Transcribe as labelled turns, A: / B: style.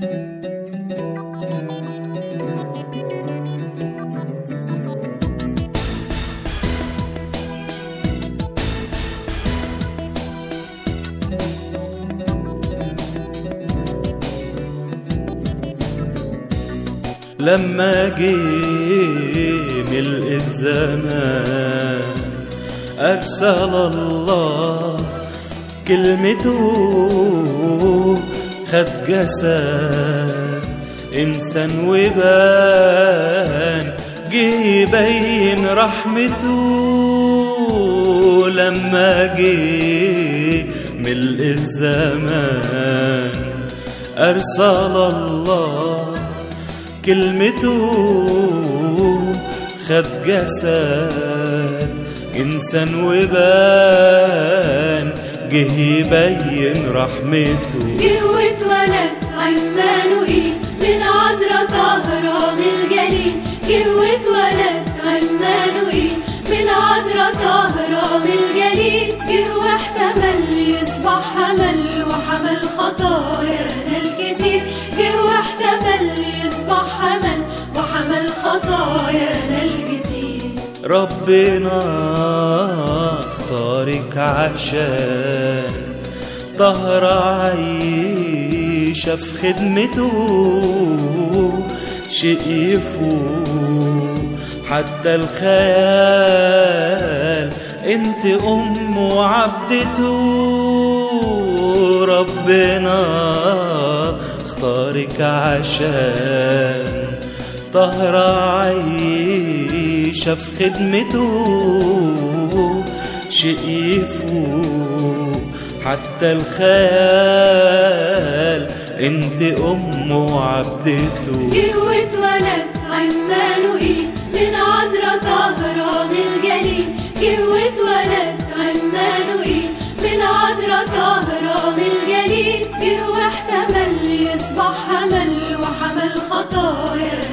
A: لما جه ملء الزمان أرسل الله كلمته خد جسد إنسان وبان جه يبين رحمته لما جه ملء الزمان أرسل الله كلمته خد جسد إنسان وبان جه يبين رحمته
B: جه واتولد عمانوئيل من عذرة طاهرة من الجليل جه واتولد عمانوئيل من عذرة طاهرة من الجليل جه واحتمل يصبح حمل وحمل خطايانا الكتير جه واحتمل يصبح حمل وحمل خطايانا الكتير
A: ربنا اختارك عشان طهر عيشة في خدمته شيء يفوق حتى الخيال انت ام وعبدته ربنا اختارك عشان طهر عيشة في خدمته شيء يفوق حتى الخيال انت ام وعبدته
B: جه واتولد عمانوئيل من عذرة طاهرة من الجليل جه واتولد عمانوئيل من عذرة طاهرة من الجليل جه واحتمل يصبح حمل وحمل خطايا